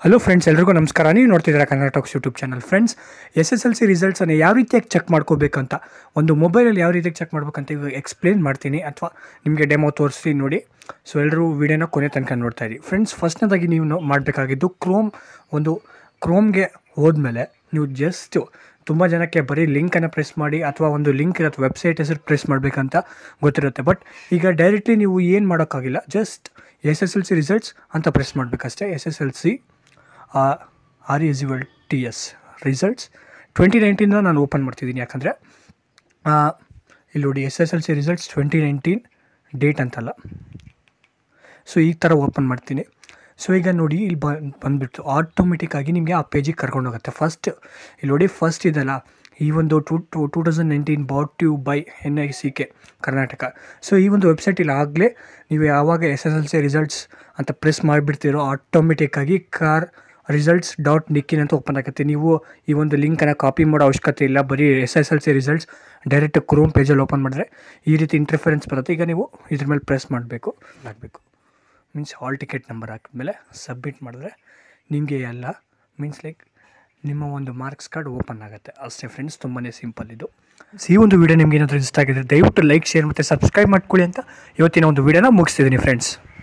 hello friends ಎಲ್ರಿಗೂ ನಮಸ್ಕಾರ ನೀವು ನೋಡ್ತಿದ್ದೀರಾ Kannada talks YouTube channel friends S S L C ರಿಸಲ್ಟ್ಸನ್ನು ಯಾವ ರೀತಿಯಾಗಿ ಚೆಕ್ ಮಾಡ್ಕೋಬೇಕಂತ ಒಂದು ಮೊಬೈಲಲ್ಲಿ ಯಾವ ರೀತಿಯಾಗಿ ಚೆಕ್ ಮಾಡ್ಬೇಕಂತ ಇವಾಗ ಎಕ್ಸ್ಪ್ಲೇನ್ ಮಾಡ್ತೀನಿ ಅಥವಾ ನಿಮಗೆ ಡೆಮೋ ತೋರಿಸಿ ನೋಡಿ ಸೊ ಎಲ್ಲರೂ ವಿಡಿಯೋನ ಕೊನೆ ತನಕ ನೋಡ್ತಾ ಇರಿ ಫ್ರೆಂಡ್ಸ್ ಫಸ್ಟ್ನೇದಾಗಿ ನೀವು ನೋ- ಮಾಡಬೇಕಾಗಿದ್ದು ಕ್ರೋಮ್ ಒಂದು ಕ್ರೋಮ್ಗೆ ಹೋದ್ಮೇಲೆ ನೀವು ಜಸ್ಟ್ ತುಂಬ ಜನಕ್ಕೆ ಬರೀ ಲಿಂಕನ್ನು ಪ್ರೆಸ್ ಮಾಡಿ ಅಥವಾ ಒಂದು ಲಿಂಕ್ ಇರುತ್ತೆ ವೆಬ್ಸೈಟ್ ಹೆಸರು ಪ್ರೆಸ್ ಮಾಡಬೇಕಂತ ಗೊತ್ತಿರುತ್ತೆ ಬಟ್ ಈಗ ಡೈರೆಕ್ಟ್ಲಿ ನೀವು ಏನು ಮಾಡೋಕ್ಕಾಗಿಲ್ಲ just S S L C results ಅಂತ ಪ್ರೆಸ್ ಮಾಡಬೇಕಷ್ಟೇ S S L C R E S U L T S results twenty nineteen ನಾನು ಓಪನ್ ಮಾಡ್ತಿದ್ದೀನಿ ಯಾಕಂದರೆ ಇಲ್ಲಿ ನೋಡಿ S S L C results twenty nineteen date ಅಂತಲ್ಲ ಸೊ ಈ ಥರ ಓಪನ್ ಮಾಡ್ತೀನಿ ಸೊ ಈಗ ನೋಡಿ ಇಲ್ಲಿ ಬ ಬಂದುಬಿಟ್ಟು ಆಟೋಮೆಟಿಕ್ಕಾಗಿ ನಿಮಗೆ ಆ ಪೇಜಿಗೆ ಕರ್ಕೊಂಡು ಹೋಗುತ್ತೆ ಫಸ್ಟ್ ಇಲ್ಲಿ ನೋಡಿ ಫಸ್ಟ್ ಇದೆಲ್ಲ ಈ ಒಂದು two two two thousand nineteen but you by N I C K Karnataka so ಈ ಒಂದು ವೆಬ್ಸೈಟಲ್ಲಿ ಆಗಲೇ ನೀವು ಯಾವಾಗ S S L C results ಅಂತ ಪ್ರೆಸ್ ಮಾಡಿಬಿಡ್ತೀರೋ ಆಟೋಮೆಟಿಕ್ಕಾಗಿ ಕಾರ್ ರಿಸಲ್ಟ್ಸ್ ಡಾಟ್ ನಿಕ್ಕಿನ್ ಅಂತ ಓಪನ್ ಆಗುತ್ತೆ ನೀವು ಈ ಒಂದು ಲಿಂಕನ್ನು ಕಾಪಿ ಮಾಡೋ ಅವಶ್ಯಕತೆ ಇಲ್ಲ ಬರೀ S S L C results direct Chrome ಪೇಜಲ್ಲಿ ಓಪನ್ ಮಾಡಿದ್ರೆ ಈ ರೀತಿ ಇಂಟರ್ಫರೆನ್ಸ್ ಬರುತ್ತೆ ಈಗ ನೀವು ಇದ್ರ ಮೇಲೆ ಪ್ರೆಸ್ ಮಾಡಬೇಕು ಆಗಬೇಕು ಮೀನ್ಸ್ ಹಾಲ್ ಟಿಕೆಟ್ ನಂಬರ್ ಹಾಕಿದ್ಮೇಲೆ ಸಬ್ಮಿಟ್ ಮಾಡಿದ್ರೆ ನಿಮಗೆ ಎಲ್ಲ ಮೀನ್ಸ್ ಲೈಕ್ ನಿಮ್ಮ ಒಂದು ಮಾರ್ಕ್ಸ್ ಕಾರ್ಡ್ ಓಪನ್ ಆಗುತ್ತೆ ಅಷ್ಟೇ ಫ್ರೆಂಡ್ಸ್ ತುಂಬಾ ಸಿಂಪಲ್ ಇದು ಈ ಒಂದು ವಿಡಿಯೋ ನಿಮ್ಗೆ ಏನಾದರೂ ಇಷ್ಟ ಆಗಿದ್ರೆ ದಯವಿಟ್ಟು ಲೈಕ್ ಶೇರ್ ಮತ್ತು ಸಬ್ಸ್ಕ್ರೈಬ್ ಮಾಡ್ಕೊಳ್ಳಿ ಅಂತ ಇವತ್ತಿನ ಒಂದು ವಿಡಿಯೋನ ಮುಗಿಸ್ತಿದ್ದೀನಿ ಫ್ರೆಂಡ್ಸ್